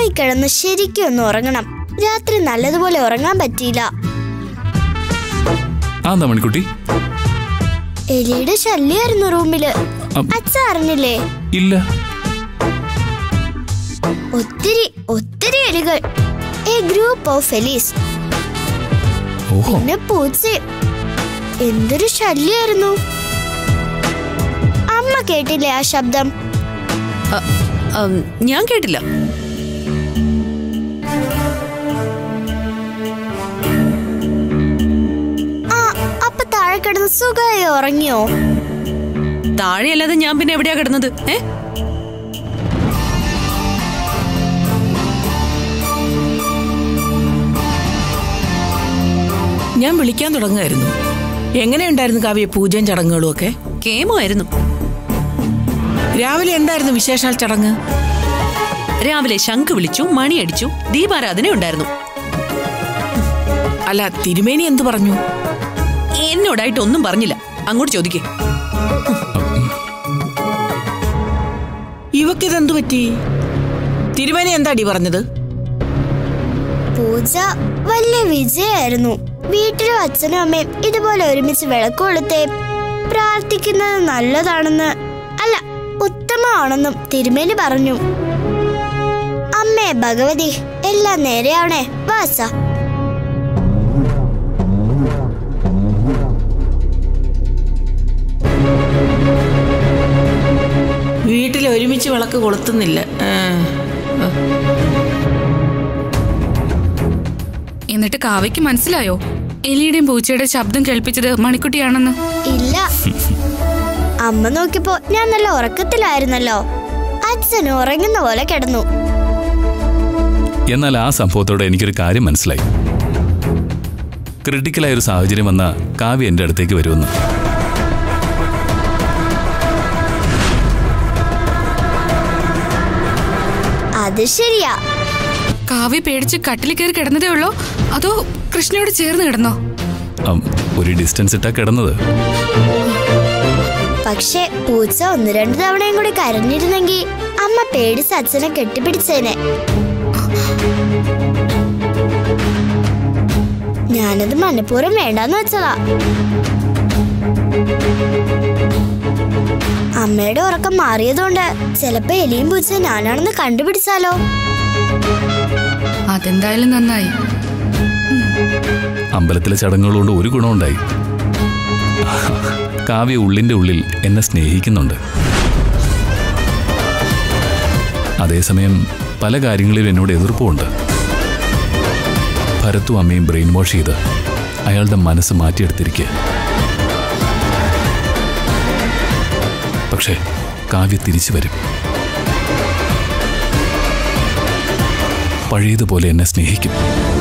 പോയി കിടന്ന് ശരിക്കും ഒന്ന് ഉറങ്ങണം രാത്രി നല്ലതുപോലെ ഉറങ്ങാൻ പറ്റിയില്ല ആ എന്താ മണിക്കുട്ടി എലിയുടെ ശല്യായിരുന്നു റൂമില് അം. അച്ഛ അറിഞ്ഞില്ലേ ഇല്ല ഒത്തിരി ഒത്തിരി എലികൾ എ ഗ്രൂപ്പ് ഓഫ് എലീസ് ഓഹോ പിന്നെ പൂച്ച എന്തൊരു ശല്യായിരുന്നു അമ്മ കേട്ടില്ലേ ആ ശബ്ദം അ, ഉം, ഞാൻ കേട്ടില്ല ആ അപ്പൊ താഴെ കിടന്ന് സുഖമായി ഉറങ്ങിയോ താഴെയല്ലാതെ ഞാൻ പിന്നെ എവിടെയാ കിടന്നത് ഏ ഞാൻ വിളിക്കാൻ തുടങ്ങുമായിരുന്നു എങ്ങനെയുണ്ടായിരുന്നു കാവ്യ പൂജയും ചടങ്ങുകളും ഒക്കെ കേമോ ആയിരുന്നു രാവിലെ എന്തായിരുന്നു വിശേഷാൽ ചടങ്ങ് രാവിലെ ശംഖ് വിളിച്ചു മണിയടിച്ചു ദീപാരാധന ഉണ്ടായിരുന്നു അല്ല തിരുമേനി എന്തു പറഞ്ഞു എന്നോടായിട്ടൊന്നും പറഞ്ഞില്ല അങ്ങോട്ട് ചോദിക്കേ ഇവക്കിതെന്തു പറ്റി തിരുമേനി എന്താടി പറഞ്ഞത് പൂജ വലിയ വിജയായിരുന്നു വീട്ടിലും അച്ഛനും അമ്മയും ഇതുപോലെ ഒരുമിച്ച് വിളക്ക് കൊളുത്തേ പ്രാർത്ഥിക്കുന്നത് നല്ലതാണെന്ന് അല്ല ഉത്തമമാണെന്നും തിരുമേനി പറഞ്ഞു അമ്മേ ഭഗവതി എല്ലാം നേരെയാവണേ വാസ വീട്ടിൽ ഒരുമിച്ച് വിളക്ക് കൊളുത്തുന്നില്ല ആ, ആ. എന്നിട്ട് കാവയ്ക്ക് മനസ്സിലായോ എലിയുടെയും പൂച്ചയുടെ ശബ്ദം കേൾപ്പിച്ചത് മണിക്കുട്ടിയാണെന്ന് ഇല്ല അമ്മ നോക്കിയപ്പോ ഞാൻ നല്ല ഉറക്കത്തിലായിരുന്നല്ലോ അച്ഛൻ ഉറങ്ങുന്ന പോലെ കിടന്നു എന്നാൽ ആ സംഭവത്തോടെ എനിക്കൊരു കാര്യം മനസ്സിലായി ക്രിട്ടിക്കലായ ഒരു സാഹചര്യം വന്ന കാവ്യ എൻ്റെ അടുത്തേക്ക് വരുമെന്ന് അത് ശരിയാ കാവ്യ പേടിച്ച് കട്ടിൽ കയറി കിടന്നതേ ഉള്ളോ അതോ കൃഷ്ണയോട് ചേർന്ന് കിടന്നോ അം, ഒരു ഡിസ്റ്റൻസ് ഇട്ടാ കിടന്നത് പക്ഷെ പൂച്ച ഒന്ന് രണ്ടു തവണയും കൂടി കരഞ്ഞിരുന്നെങ്കിൽ അമ്മ പേടിച്ച് അച്ഛനെ കെട്ടിപ്പിടിച്ചേനെ ഞാനത് മനഃപൂർവ്വം വേണ്ടാന്ന് വെച്ചതാ അമ്മയുടെ ഉറക്കം മാറിയതുകൊണ്ട് ചിലപ്പോ എലിയും പൂച്ച ഞാനാണെന്ന് കണ്ടുപിടിച്ചാലോ അതെന്തായാലും നന്നായി അമ്പലത്തിലെ ചടങ്ങുകൾ കൊണ്ട് ഒരു ഗുണമുണ്ടായി കാവ്യ ഉള്ളിൻ്റെ ഉള്ളിൽ എന്നെ സ്നേഹിക്കുന്നുണ്ട് അതേസമയം പല കാര്യങ്ങളിലും എന്നോട് എതിർപ്പുമുണ്ട് ഭരത്തും അമ്മയും ബ്രെയിൻ വാഷ് ചെയ്ത് അയാളുടെ മനസ്സ് മാറ്റിയെടുത്തിരിക്കുക പക്ഷേ കാവ്യ തിരിച്ചു വരും പഴയതുപോലെ എന്നെ സ്നേഹിക്കും